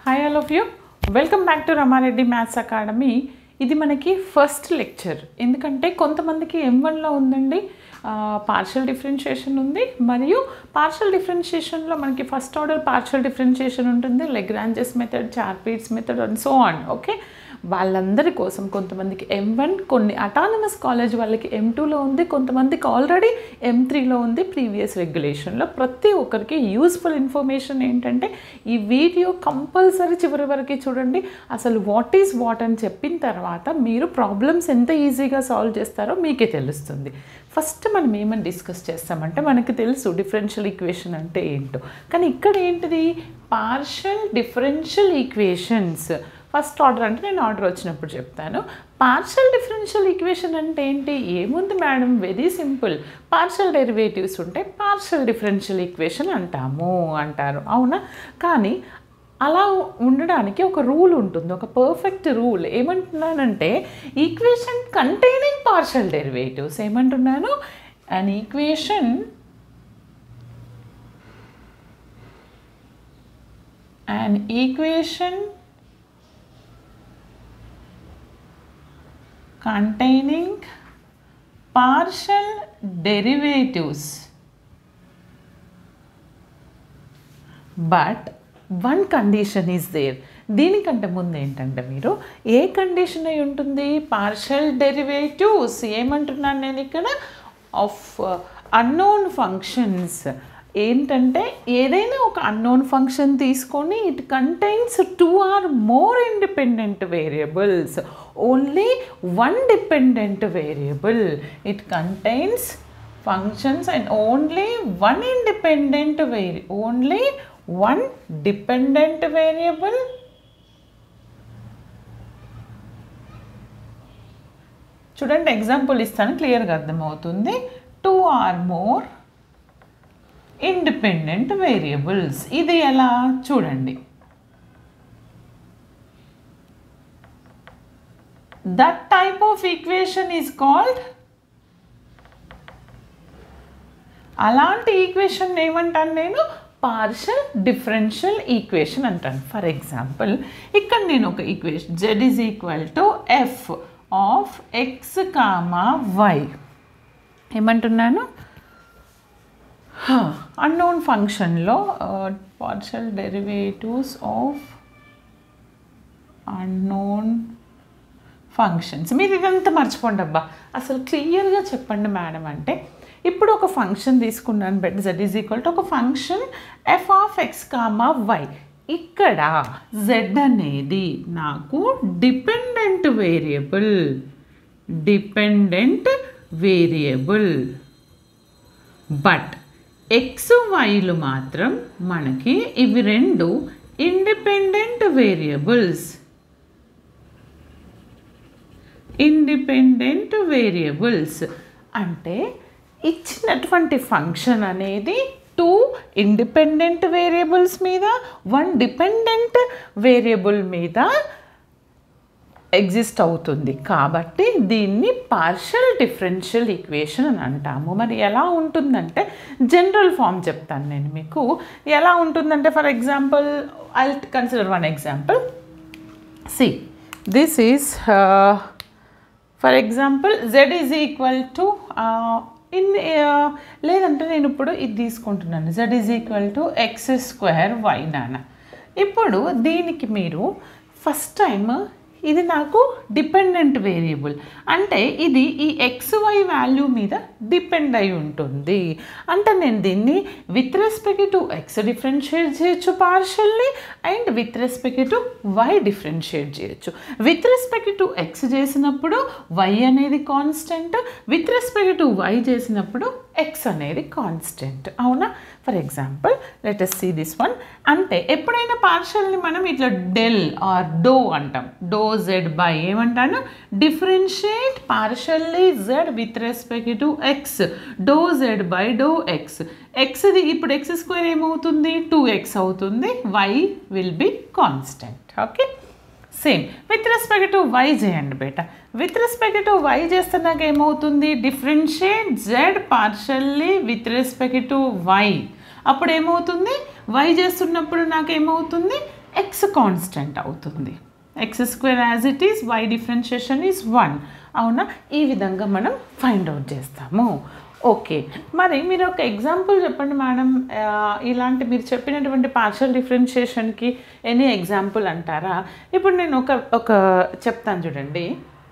Hi all of you welcome back to Rama Reddy maths academy ఇది మనకి first lecture ఎందుకంటే కొంతమందికి ఎం వన్లో ఉందండి పార్షల్ డిఫరెన్షియేషన్ ఉంది మరియు పార్షల్ డిఫరెన్షియేషన్లో మనకి ఫస్ట్ ఆర్డర్ పార్షల్ డిఫరెన్షియేషన్ ఉంటుంది Lagrange's method Charpit's method and so on okay వాళ్ళందరి కోసం కొంతమందికి ఎం వన్ కొన్ని అటానమస్ కాలేజ్ వాళ్ళకి ఎం టూలో ఉంది కొంతమందికి ఆల్రెడీ ఎం త్రీలో ఉంది ప్రీవియస్ రెగ్యులేషన్లో ప్రతి ఒక్కరికి యూస్ఫుల్ ఇన్ఫర్మేషన్ ఏంటంటే ఈ వీడియో కంపల్సరీ చివరి వరకు చూడండి అసలు వాట్ ఈజ్ వాట్ అని చెప్పిన తర్వాత మీరు ప్రాబ్లమ్స్ ఎంత ఈజీగా సాల్వ్ చేస్తారో మీకే తెలుస్తుంది ఫస్ట్ మనం ఏమని డిస్కస్ చేస్తామంటే మనకి తెలుసు డిఫరెన్షియల్ ఈక్వేషన్ అంటే ఏంటో కానీ ఇక్కడ ఏంటిది partial differential equations first order అంటే నేను ఆర్డర్ వచ్చినప్పుడు చెప్తాను పార్షల్ డిఫరెన్షియల్ ఈక్వేషన్ అంటే ఏంటి ఏముంది madam very simple partial derivatives ఉంటే పార్షల్ డిఫరెన్షియల్ ఈక్వేషన్ అంటాము అంటారు అవునా కానీ అలా ఉండడానికి ఒక రూల్ ఉంటుంది ఒక పర్ఫెక్ట్ రూల్ ఏమంటున్నానంటే ఈక్వేషన్ కంటైనింగ్ పార్షల్ డెరివేటివ్స్ ఏమంటున్నాను and equation an equation containing partial derivatives but one condition is there దీనికంటే ముందు ఏంటంటే మీరు ఏ కండిషన్ అయి ఉంటుంది పార్షల్ డెరివేటివ్స్ ఏమంటున్నాను నేను ఇక్కడ ఆఫ్ అన్నోన్ ఫంక్షన్స్ ఏంటంటే ఏదైనా ఒక అన్నోన్ ఫంక్షన్ తీసుకొని it contains two or more independent variables only one dependent variable it contains functions and only one independent vari only one dependent variable చూడండి example ఇస్తాను క్లియర్గా అర్థమవుతుంది two or more independent variables ఇది ఎలా చూడండి that type of equation is called అలాంటి equation ఏమంటాను నేను పార్షల్ డిఫరెన్షియల్ ఈక్వేషన్ అంటాను ఫర్ ఎగ్జాంపుల్ ఇక్కడ నేను ఒక equation Z is equal to F of X comma Y ఏమంటున్నాను అన్నోన్ ఫంక్షన్లో partial derivatives of unknown functions మీరు ఇదంతా మర్చిపోండి అబ్బా అసలు క్లియర్గా చెప్పండి మేడం అంటే ఇప్పుడు ఒక ఫంక్షన్ తీసుకున్నాను let Z is equal to ఒక function F of X comma Y ఇక్కడ జెడ్ అనేది నాకు dependent variable dependent variable but X వైలు మాత్రం మనకి ఇవి రెండు ఇండిపెండెంట్ వేరియబుల్స్ ఇండిపెండెంట్ వేరియబుల్స్ అంటే ఇచ్చినటువంటి ఫంక్షన్ అనేది టూ ఇండిపెండెంట్ వేరియబుల్స్ మీద వన్ డిపెండెంట్ వేరియబుల్ మీద ఎగ్జిస్ట్ అవుతుంది కాబట్టి దీన్ని పార్షల్ డిఫరెన్షియల్ ఈక్వేషన్ అని అంటాము మరి ఎలా ఉంటుందంటే జనరల్ ఫామ్ చెప్తాను నేను మీకు ఎలా ఉంటుందంటే for example I consider one example see this is for example Z is equal to in లేదంటే నేను ఇప్పుడు ఇది తీసుకుంటున్నాను Z is equal to X square Y నాన్న ఇప్పుడు దీనికి మీరు ఫస్ట్ టైం ఇది నాకు డిపెండెంట్ వేరియబుల్ అంటే ఇది ఈ ఎక్స్ వై వాల్యూ మీద డిపెండ్ అయి ఉంటుంది అంటే నేను దీన్ని with respect to X differentiate చేయొచ్చు partially and with respect to Y differentiate చేయొచ్చు విత్ రెస్పెక్ట్ టు ఎక్స్ చేసినప్పుడు వై అనేది constant with respect to Y చేసినప్పుడు ఎక్స్ అనేది కాన్స్టెంట్ అవునా for example let's see this one అంటే ఎప్పుడైనా పార్షల్ని మనం ఇట్లా డెల్ ఆర్ డో అంటాం డో జెడ్ బై ఏమంటాను differentiate partially Z with respect to X dou Z by dou X ఎక్స్ది ఇప్పుడు ఎక్స్ స్క్వేర్ ఏమవుతుంది టూ ఎక్స్ అవుతుంది Y will be constant okay same with respect to Y చేయండి బేట with respect to Y చేస్తే నాకు ఏమవుతుంది differentiate Z partially with respect to Y అప్పుడు ఏమవుతుంది వై చేస్తున్నప్పుడు నాకు ఏమవుతుంది ఎక్స్ కాన్స్టెంట్ అవుతుంది X square as it is Y differentiation is one అవునా ఈ విధంగా మనం ఫైండ్ అవుట్ చేస్తాము ఓకే మరి మీరు ఒక ఎగ్జాంపుల్ చెప్పండి మేడం ఆ, ఇలాంటి మీరు చెప్పినటువంటి పార్షల్ డిఫరెన్షియేషన్కి ఎనీ ఎగ్జాంపుల్ అంటారా ఇప్పుడు నేను ఒక ఒక చెప్తాను చూడండి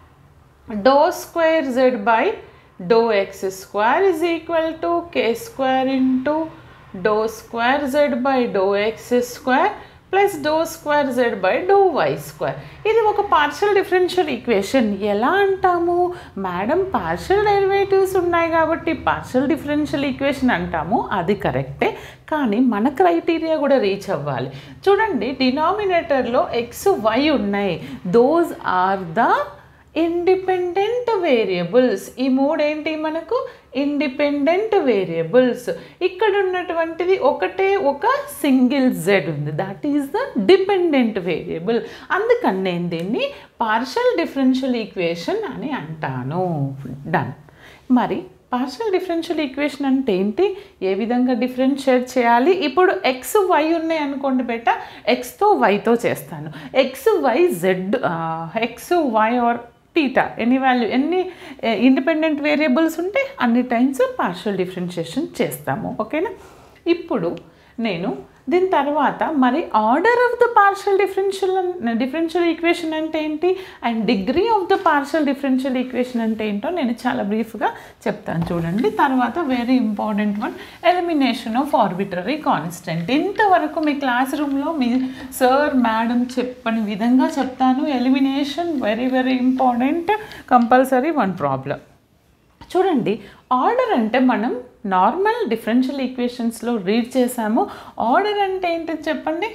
dou square Z by dou X square is equal to K square into dou square Z by dou X square plus dou square Z by dou why square ఇది ఒక partial differential equation ఎలా అంటాము madam partial derivatives ఉన్నాయి కాబట్టి partial differential equation అంటాము అది కరెక్టే కానీ మన క్రైటీరియా కూడా రీచ్ అవ్వాలి చూడండి డినామినేటర్లో ఎక్స్ వై ఉన్నాయి those are the independent variables ఈ మూడేంటి మనకు ఇండిపెండెంట్ వేరియబుల్స్ ఇక్కడ ఉన్నటువంటిది ఒకటే ఒక సింగిల్ జెడ్ ఉంది that is the dependent variable అందుకని నేను దీన్ని పార్షల్ డిఫరెన్షియల్ ఈక్వేషన్ అని అంటాను డన్ మరి పార్షల్ డిఫరెన్షియల్ ఈక్వేషన్ అంటే ఏంటి ఏ విధంగా డిఫరెన్షియేట్ చేయాలి ఇప్పుడు ఎక్స్ వై ఉన్నాయి అనుకోండి బేట ఎక్స్తో వైతో చేస్తాను X Y Z X Y R theta ఎన్ని వాల్యూ ఎన్ని ఇండిపెండెంట్ వేరియబుల్స్ ఉంటే అన్ని టైమ్స్ పార్షల్ డిఫరెన్షియేషన్ చేస్తాము ఓకేనా ఇప్పుడు నేను దీని తర్వాత మరి order of the partial differential differential equation అంటే ఏంటి and degree of the partial differential equation అంటే ఏంటో నేను చాలా బ్రీఫ్గా చెప్తాను చూడండి తర్వాత very important one elimination of arbitrary constant ఇంతవరకు మీ క్లాస్ రూమ్లో మీ సార్ మేడం చెప్పని విధంగా చెప్తాను elimination very very important compulsory one problem చూడండి ఆర్డర్ అంటే మనం నార్మల్ డిఫరెన్షియల్ ఈక్వేషన్స్లో రీడ్ చేసాము ఆర్డర్ అంటే ఏంటి చెప్పండి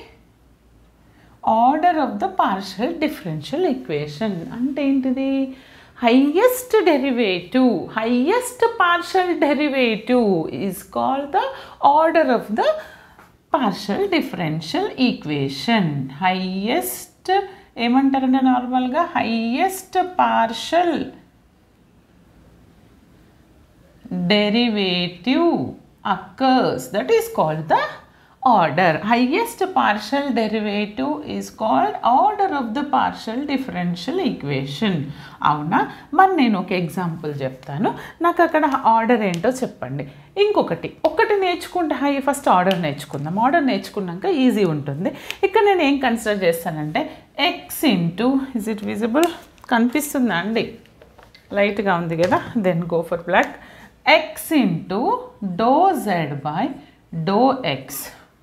order of the partial differential equation అంటే ఏంటిది highest derivative highest partial derivative is called the order of the partial differential equation highest ఏమంటారంటే నార్మల్గా highest partial derivative occurs that is called the order highest partial derivative is called order of the partial differential equation అవునా మరి నేను ఒక example చెప్తాను నాకు అక్కడ order ఏంటో చెప్పండి ఇంకొకటి ఒకటి నేర్చుకుంటే హై ఫస్ట్ ఆర్డర్ నేర్చుకుందాం ఆర్డర్ నేర్చుకున్నాక ఈజీ ఉంటుంది ఇక్కడ నేను ఏం కన్సిడర్ చేస్తానంటే X into is it visible కనిపిస్తుందా అండి లైట్గా ఉంది కదా then go for black x into dou z by dou x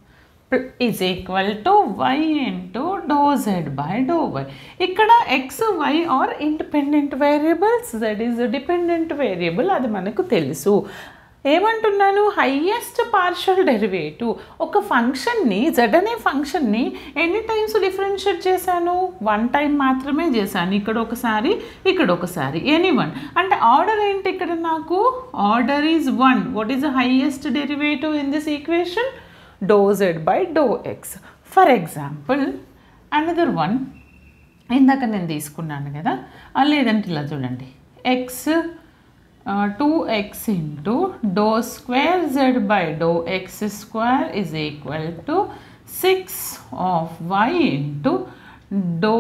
is equal to y into dou z by dou y. ఇక్కడ x, y are independent variables that is dependent variable అది మనకు తెలుసు ఏమంటున్నాను highest partial derivative ఒక ఫంక్షన్ని Z అనే ఫంక్షన్ని ఎన్ని times differentiate చేశాను వన్ టైం మాత్రమే చేశాను ఇక్కడ ఒకసారి ఇక్కడ ఒకసారి ఎనీ వన్ అంటే ఆర్డర్ ఏంటి ఇక్కడ నాకు order is one what is the highest derivative in this equation dou Z by dou X for example another one ఇందాక నేను తీసుకున్నాను కదా ఆ, లేదంటే ఇలా చూడండి X two X into dou square Z by dou X square is equal to six of Y into dou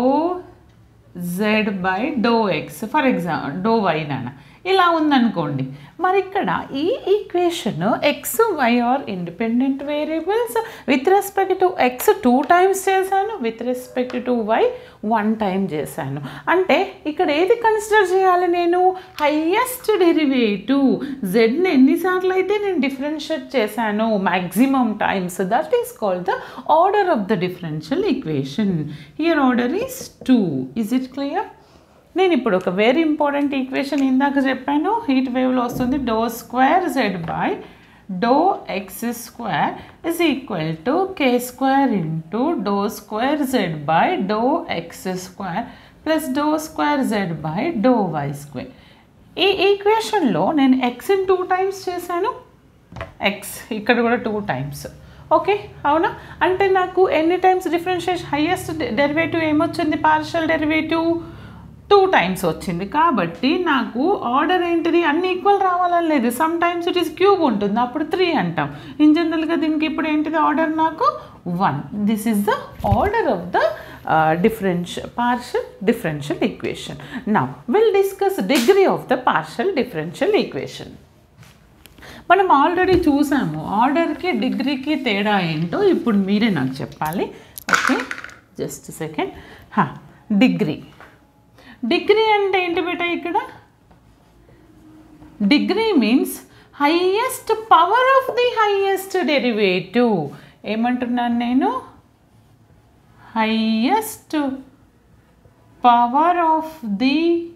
Z by dou X for example dou Y నాన్న ఇలా ఉందనుకోండి మరి ఇక్కడ ఈ equation X Y are independent variables with respect to X two times చేశాను with respect to Y one time చేశాను అంటే ఇక్కడ ఏది కన్సిడర్ చేయాలి నేను హయ్యెస్ట్ డెరివేటివ్ జెడ్ని ఎన్నిసార్లు అయితే నేను డిఫరెన్షియేట్ చేశాను maximum times that is called the order of the differential equation here order is two is it clear నేను ఇప్పుడు ఒక వెరీ ఇంపార్టెంట్ ఈక్వేషన్ ఇందాక చెప్పాను హీట్ వేవ్లో వస్తుంది dou square Z by dou X square is equal to K square into dou square Z by dou X square plus dou square Z by dou why square ఈ ఈక్వేషన్లో నేను ఎక్స్ని two times చేశాను x ఇక్కడ కూడా two times okay అవునా అంటే నాకు ఎన్ని టైమ్స్ డిఫరెన్షియేషన్ హైయెస్ట్ డెరివేటివ్ ఏమొచ్చింది పార్షల్ డెరివేటివ్ టూ టైమ్స్ వచ్చింది కాబట్టి నాకు ఆర్డర్ ఏంటిది అన్ని ఈక్వల్ రావాలని లేదు sometimes it is cube ఉంటుంది అప్పుడు త్రీ అంటాం ఇన్ జనరల్గా దీనికి ఇప్పుడు ఏంటిది ఆర్డర్ నాకు one this is the order of the differential partial differential equation నా will discuss degree of the partial differential equation మనం ఆల్రెడీ చూసాము ఆర్డర్కి డిగ్రీకి తేడా ఏంటో ఇప్పుడు మీరే నాకు చెప్పాలి okay just second degree degree అంటే ఏంటి బేటా ఇక్కడ degree means highest power of the highest derivative ఏమంటున్నాను నేను highest power of the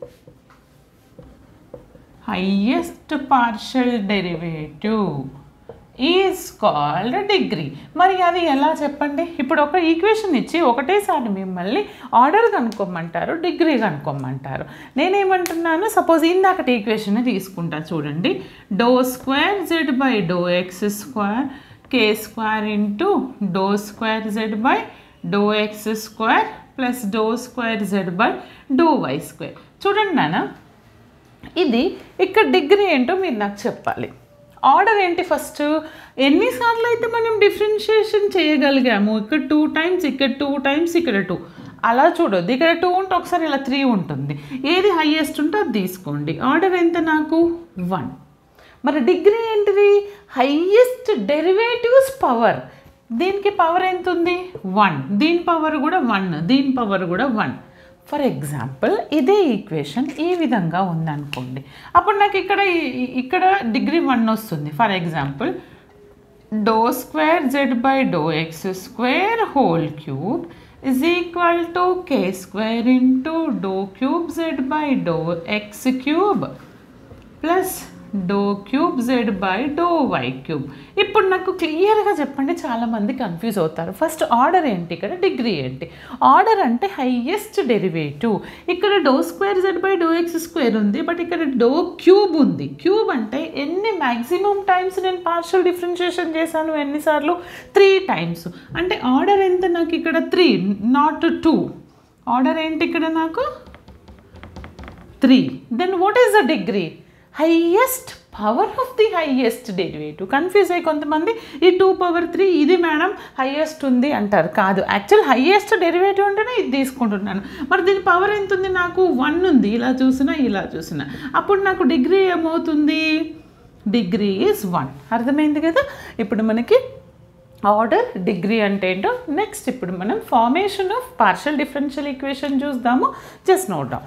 highest partial derivative is called degree మరి అది ఎలా చెప్పండి ఇప్పుడు ఒక ఈక్వేషన్ ఇచ్చి ఒకటేసారి మిమ్మల్ని ఆర్డర్ కనుక్కోమంటారు డిగ్రీ కనుక్కోమంటారు నేనేమంటున్నాను సపోజ్ ఇందాకటి ఈక్వేషన్ తీసుకుంటా చూడండి dou square Z by dou X square k square into dou square Z by dou X square plus dou square Z by dou why square చూడండి నాన్న ఇది ఇక్కడ డిగ్రీ ఏంటో మీరు నాకు చెప్పాలి ఆర్డర్ ఏంటి ఫస్ట్ ఎన్నిసార్లు అయితే మనం డిఫరెన్షియేషన్ చేయగలిగాము ఇక్కడ టూ టైమ్స్ ఇక్కడ టూ టైమ్స్ ఇక్కడ టూ అలా చూడొద్దు ఇక్కడ టూ ఉంటే ఒకసారి ఇలా త్రీ ఉంటుంది ఏది హైయెస్ట్ ఉంటే అది తీసుకోండి ఆర్డర్ ఎంత నాకు వన్ మరి డిగ్రీ ఏంటిది హైయెస్ట్ డెరివేటివ్స్ పవర్ దీనికి పవర్ ఎంత ఉంది వన్ దీని పవర్ కూడా వన్ దీని పవర్ కూడా వన్ ఫర్ ఎగ్జాంపుల్ ఇదే ఈక్వేషన్ ఈ విధంగా ఉందనుకోండి అప్పుడు నాకు ఇక్కడ ఈ- ఇక్కడ డిగ్రీ వన్ వస్తుంది for example dou square Z by dou X square whole cube is equal to k square into dou cube z by dou x cube plus dou cube z by dou y cube ఇప్పుడు నాకు క్లియర్గా చెప్పండి చాలామంది confuse అవుతారు first order ఏంటి ఇక్కడ degree ఏంటి order అంటే హైయెస్ట్ డెరివేటివ్ ఇక్కడ dou square Z by dou X square ఉంది బట్ ఇక్కడ డో క్యూబ్ ఉంది క్యూబ్ అంటే ఎన్ని మ్యాక్సిమం టైమ్స్ నేను పార్షల్ డిఫరెన్షియేషన్ చేశాను ఎన్నిసార్లు త్రీ టైమ్స్ అంటే ఆర్డర్ ఎంత నాకు ఇక్కడ త్రీ నాట్ టూ ఆర్డర్ ఏంటి ఇక్కడ నాకు three then what is the degree highest power of the highest derivative confuse అయ్యి కొంతమంది ఈ టూ పవర్ త్రీ ఇది మేడం హైయెస్ట్ ఉంది అంటారు కాదు యాక్చువల్ హైయెస్ట్ డెరివేటివ్ అంటేనే ఇది తీసుకుంటున్నాను మరి దీని పవర్ ఎంత ఉంది నాకు వన్ ఉంది ఇలా చూసినా ఇలా చూసినా అప్పుడు నాకు డిగ్రీ ఏమవుతుంది డిగ్రీ ఈజ్ వన్ అర్థమైంది కదా ఇప్పుడు మనకి ఆర్డర్ డిగ్రీ అంటే ఏంటో నెక్స్ట్ ఇప్పుడు మనం formation of partial differential equation చూద్దాము జస్ట్ నోట్ డౌన్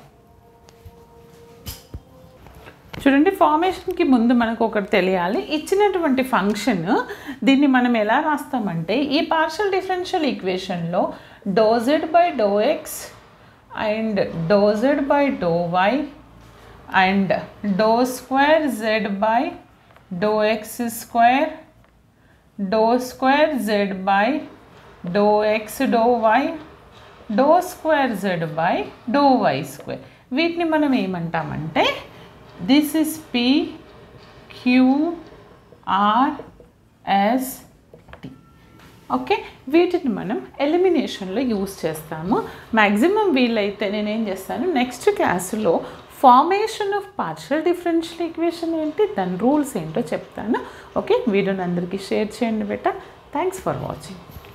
చూడండి ఫార్మేషన్కి ముందు మనకు ఒకటి తెలియాలి ఇచ్చినటువంటి ఫంక్షన్ దీన్ని మనం ఎలా రాస్తామంటే ఈ పార్షల్ డిఫరెన్షియల్ ఈక్వేషన్లో dou z by dou x and dou z by dou y and dou square Z by dou X square dou square Z by dou x dou y dou square Z by dou why square వీటిని మనం ఏమంటామంటే this is p q r s t okay వీటిని మనం ఎలిమినేషన్లో use చేస్తాము maximum వీలైతే నేనేం చేస్తాను next క్లాసులో formation of partial differential equation ఏంటి దాని రూల్స్ ఏంటో చెప్తాను ఓకే వీడియోని అందరికీ షేర్ చేయండి బెట థ్యాంక్స్ ఫర్ వాచింగ్